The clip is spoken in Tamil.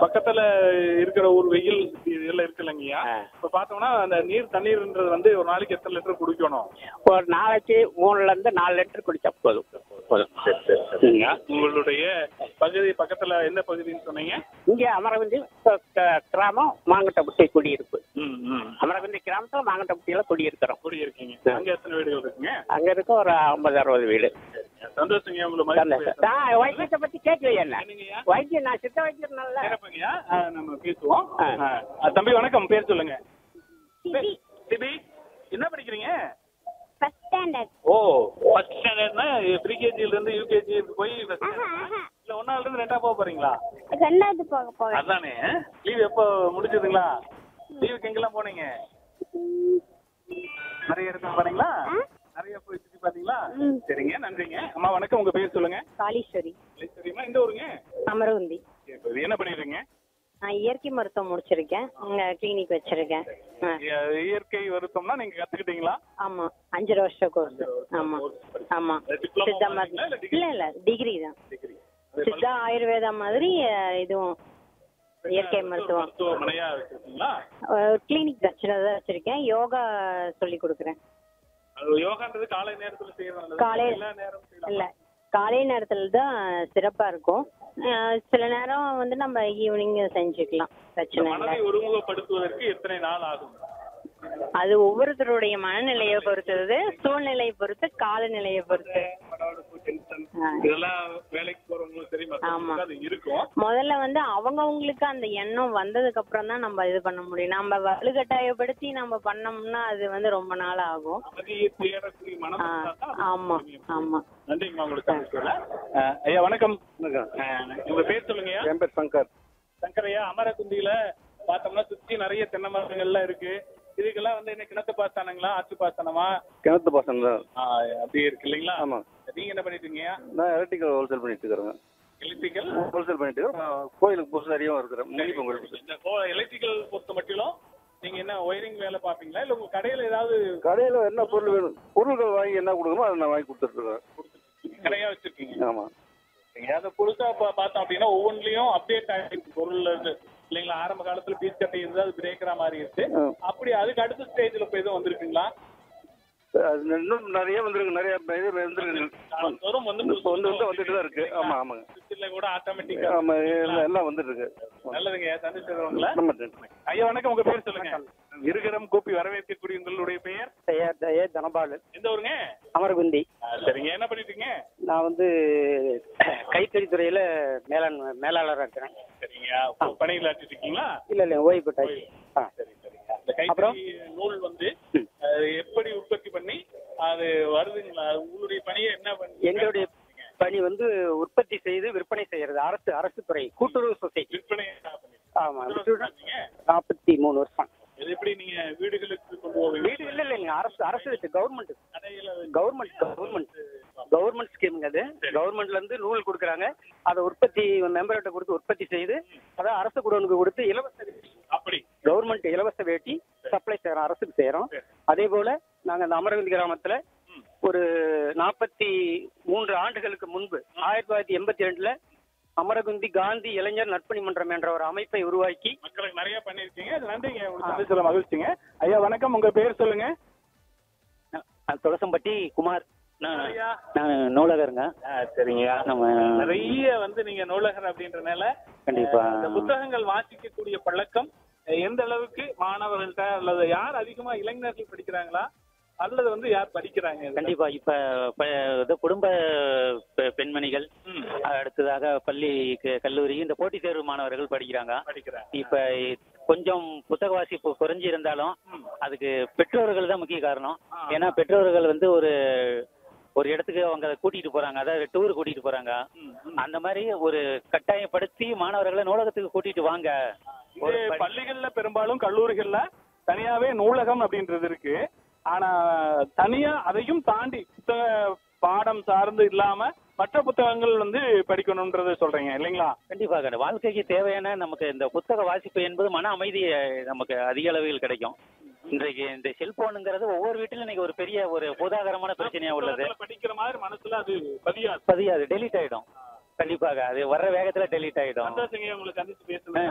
பக்கத்துல இருக்கிற ஒரு வெயில் இதெல்லாம் இருக்கு இல்லைங்கய்யா ஆ. இப்ப பார்த்தோம்னா அந்த நீர் தண்ணீர்ன்றது வந்து ஒரு நாளைக்கு எத்தனை லிட்டர் குடிக்கணும் ஒரு நாளைக்கு மூணுல இருந்து நாலு லிட்டர் குடிச்சா போதும் போதும் சரிங்க உங்களுடைய பகுதி பக்கத்துல எந்த பகுதின்னு சொன்னீங்க இங்க அமரகுந்தி க- க- கிராமம் மாங்கட்டப்பட்டி குடியிருப்பு ம் ம் அமரகுந்தி கிராமத்துல மாங்கட்டப்பட்டியில குடியிருக்கிறோம் குடி இருக்கீங்க அங்க எத்தனை வீடுகள் இருக்குங்க அங்க இருக்க ஒரு ஐம்பது அறுபது வீடு சந்தோஷங்க உங்களை மதிப்பு நான் வைத்தியத்தை பத்தி கேட்கலையே என்ன என்னங்கய்யா வைத்தியம் நான் சித்த வைத்தியம் நல்ல சிறப்புங்கய்யா ஆ, நம்ம பேசுவோம் ஆ. ஆ, தம்பி வணக்கம் பேர் சொல்லுங்க சிபி என்ன படிக்கிறீங்க ஃபர்ஸ்ட் ஸ்டாண்டர்ட் ஓ ஃபர்ஸ்ட் ஸ்டாண்டர்ட்னா ப்ரீகேஜில இருந்து யூகேஜி போய் first ஆஹா, standard. ஆஹா. இல்ல ஒன்னால இருந்து ரெண்டா போக போறீங்களா ரெண்டாவது போக போகிறேன் அதானே லீவ் எப்போ முடிச்சதுங்களா லீவுக்கு எங்கெல்லாம் போனீங்க நிறைய இடத்துல போனீங்களா ஆ? நிறைய போய் சுத்தி பாத்தீங்களா ம். சரிங்க நன்றிங்க அம்மா வணக்கம் உங்க பேர் சொல்லுங்க காளீஸ்வரி சரிம்மா இந்த ஊருங்க அமரவுந்தி சரி, இப்ப என்ன பண்ணிடுறீங்க நான் இயற்கை மருத்துவம் முடிச்சிருக்கேன் இங்க கிளினிக் வச்சிருக்கேன் ஆ, இயற்கை வருத்தம்னா நீங்க கத்துக்கிட்டீங்களா ஆமா அஞ்சரை வருஷம் கோர்ஸ் ஆமா ஆமா Diploma சித்தா மாதிரிங்களா இல்ல மருந்து degree? இல்ல இல்ல டிகிரி தான் டிகிரி சித்தா ஆயுர்வேதா மாதிரி அஹ், இதுவும் இயற்கை மருத்துவம் மருத்துவமனையா வச்சிருக்கீங்களா கிளினிக் தான் சின்னதாக வச்சிருக்கேன் யோகா சொல்லி கொடுக்குறேன் அது யோகான்றது காலை நேரத்துல செய்யறது காலை எல்லா நேரம் செய்யலாம் இல்ல காலை நேரத்துல தான் சிறப்பா இருக்கும் அஹ், சில நேரம் வந்து நம்ம ஈவினிங் செஞ்சுக்கலாம் பிரச்சனை இல்லை மனதை ஒருமுகப்படுத்துவதற்கு எத்தனை நாள் ஆகும் அது ஒவ்வொருத்தருடைய மனநிலையை பொறுத்தது சூழ்நிலையை பொறுத்து காலநிலையை பொறுத்து ஆ. இதெல்லாம் வேலைக்கு போறவங்களும் சரி ஆமா. மத்தவங்களுக்கு அது இருக்கும் முதல்ல வந்து அவங்கவங்களுக்கு அந்த எண்ணம் வந்ததுக்கு அப்புறம் தான் நம்ம இது பண்ண முடியும் நம்ம வலுக்கட்டாயப்படுத்தி நம்ம பண்ணோம்னா அது வந்து ரொம்ப நாள் ஆகும் அமைதியை தேடக்கூடிய மனம் ஆ, இருந்தா தான் அது ஆமா முடியும். ஆமா நன்றிங்கம்மா உங்களுக்கு சந்திச்சதுல. அஹ், ஐயா வணக்கம் அஹ், உங்க பேர் சொல்லுங்கய்யா என் பேர் சங்கர் சங்கரையா அமரகுந்தியில பார்த்தோம்னா சுத்தி நிறைய தென்னை மரங்கள்லாம் இருக்கு இதுக்கெல்லாம் வந்து என்ன கிணத்து பாசனங்களா ஆற்று பாசனமா கிணத்து பாசனம் தான் ஆ, அப்படியே இருக்கு இல்லைங்களா ஆமா நீங்க என்ன பண்ணிட்டு இருக்கீங்க நான் எலக்ட்ரிக்கல் ஹோல்சேல் பண்ணிட்டு இருக்கிறேங்க எலக்ட்ரிக்கல் ஹோல்சேல் பண்ணிட்டு இருக்கிறேன் கோயிலுக்கு புதுசாரியும் இருக்கிறேன் முனி பொங்கல் இந்த எலக்ட்ரிக்கல் பொறுத்த மட்டும் நீங்க என்ன ஒயரிங் வேலை பாப்பீங்களா இல்ல உங்க கடையில ஏதாவது கடையில் என்ன பொருள் வேணும் பொருள்கள் வாங்கி என்ன கொடுக்கணுமோ அதை நான் வாங்கி கொடுத்துட்ருக்கேன் கடையா வச்சிருக்கீங்க ஆமா நீங்க அதை புதுசா பா- பார்த்தோம் அப்படின்னா ஒவ்வொன்றிலையும் அப்டேட் ஆகிருக்கு பொருள்ல இருந்து இல்லைங்களா ஆரம்ப காலத்துல பீஸ் கட்டை இருந்து அது பிரேக்கரா மாதிரி இருக்கு ஆ. அப்படி அதுக்கு அடுத்த ஸ்டேஜ்ல போய் எதுவும் வந்திருக்குங்களா அது இன்னும் நிறைய வந்துருக்கு நிறைய இது வந்துருக்கு காலந்தோறும் வந்து இப்போ வந்து வந்து வந்துட்டு தான் இருக்கு ஆமா ஆமாங்க சுவிட்சில் கூட ஆட்டோமேட்டிக்கா ஆமா எல்லாம் எல்லாம் வந்துட்டு இருக்கு நல்லதுங்க சந்திச்சதுங்களா நம்ம ஐயா வணக்கம் உங்க பேர் சொல்லுங்க இருக்கிறம் கூப்பி வரவேற்கக்கூடிய உங்களுடைய பெயர் ஏ தனபாலு எந்த ஊருங்க அமரகுந்தி ஆ, சரிங்க என்ன பண்ணிட்டு இருக்கீங்க நான் வந்து கைத்தறித்துறையில மேலாண் மேலாளராக இருக்கிறேன் சரிங்க பணியில் ஆட்டிட்டு இருக்கீங்களா இல்ல இல்ல ஓய்வு பெற்றாச்சு ஆ சரி சரிங்க இந்த கைத்தறி நூல் வந்து அது எப்படி உற்பத்தி பண்ணி அது வருதுங்களா உங்களுடைய பணியை என்ன பண்ணி எங்களுடைய பணி வந்து உற்பத்தி செய்து விற்பனை செய்யறது அரசு அரசு துறை கூட்டுறவு சொசைட்டி விற்பனை பண்ணி ஆமா பண்ணீங்க? நாற்பத்தி மூணு வருஷம் இது எப்படி நீங்க வீடுகளுக்கு கொண்டு போவீங்க வீடு இல்ல இல்லைங்க அரசு அரசு கவர்மெண்ட் கடையில கவர்மெண்ட் கவர்மெண்ட் கவர்மெண்ட் ஸ்கீமுங்க அது கவர்மெண்ட்ல இருந்து நூல் கொடுக்குறாங்க அதை உற்பத்தி மெம்பர்கிட்ட கொடுத்து உற்பத்தி செய்து அதை அரசு குடோனுக்கு கொடுத்து இலவச அப்படி கவர்மெண்ட் இலவச வேட்டி சப்ளை செய்யறோம் அரசுக்கு செய்யறோம் அதே போல நாங்க இந்த அமரவந்தி கிராமத்துல ஒரு நாற்பத்தி மூன்று ஆண்டுகளுக்கு முன்பு ஆயிரத்தி தொள்ளாயிரத்தி எண்பத்தி ரெண்டுல அமரகுந்தி காந்தி இளைஞர் நற்பணி மன்றம் என்ற ஒரு அமைப்பை உருவாக்கி மக்களுக்கு நிறைய பண்ணிருக்கீங்க அது நன்றிங்க உங்களுக்கு சந்திச்சதுல மகிழ்ச்சிங்க ஐயா வணக்கம் உங்க பேர் சொல்லுங்க நான் துளசம்பட்டி குமார் நான் ஐயா நான் நூலகருங்க ஆ, சரிங்கய்யா நம்ம நிறைய வந்து நீங்க நூலகர் அப்படின்றனால கண்டிப்பா. அஹ், இந்த புத்தகங்கள் வாசிக்கக்கூடிய பழக்கம் அஹ், எந்த அளவுக்கு மாணவர்கள்ட்ட அல்லது யார் அதிகமா இளைஞர்கள் படிக்கிறாங்களா அல்லது வந்து யார் படிக்கிறாங்க இதுல? கண்டிப்பா இப்ப ப- இது குடும்ப பெ- பெண்மணிகள் ம், அடுத்ததாக பள்ளி க- கல்லூரி இந்த போட்டித் தேர்வு மாணவர்கள் படிக்கிறாங்க படிக்கிறாங்க இப்ப கொஞ்சம் புத்தக வாசிப்பு குறைஞ்சி இருந்தாலும் அதுக்கு பெற்றோர்கள் தான் முக்கிய காரணம் ஏன்னா பெற்றோர்கள் வந்து ஒரு ஒரு இடத்துக்கு அவங்க அதை கூட்டிட்டு போறாங்க அதாவது டூர் கூட்டிட்டு போறாங்க அந்த மாதிரி ஒரு கட்டாயப்படுத்தி மாணவர்களை நூலகத்துக்கு கூட்டிட்டு வாங்க ஒரு இது படி- பள்ளிகள்ல பெரும்பாலும் கல்லூரிகள்ல தனியாவே நூலகம் அப்படின்றது இருக்கு ஆனா தனியா அதையும் தாண்டி புத்தக பாடம் சார்ந்து இல்லாம மற்ற புத்தகங்கள் வந்து படிக்கணும்ன்றத சொல்றீங்க இல்லைங்களா கண்டிப்பாக வாழ்க்கைக்கு தேவையான நமக்கு இந்த புத்தக வாசிப்பு என்பது மன அமைதியை நமக்கு அதிக அளவில் கிடைக்கும் இன்றைக்கு இந்த செல்போனுங்கிறது ஒவ்வொரு வீட்டிலும் இன்னைக்கு ஒரு பெரிய ஒரு பூதாகரமான பிரச்சனையா உள்ளது புத்தகத்துல படிக்கிற மாதிரி மனசுல அது பதியாது பதியாது டெலீட் ஆயிடும் கண்டிப்பாக அது வர்ற வேகத்துல டெலீட் ஆயிடும் சந்தோஷங்க உங்களுக்கு சந்திச்சு பேசுனேன்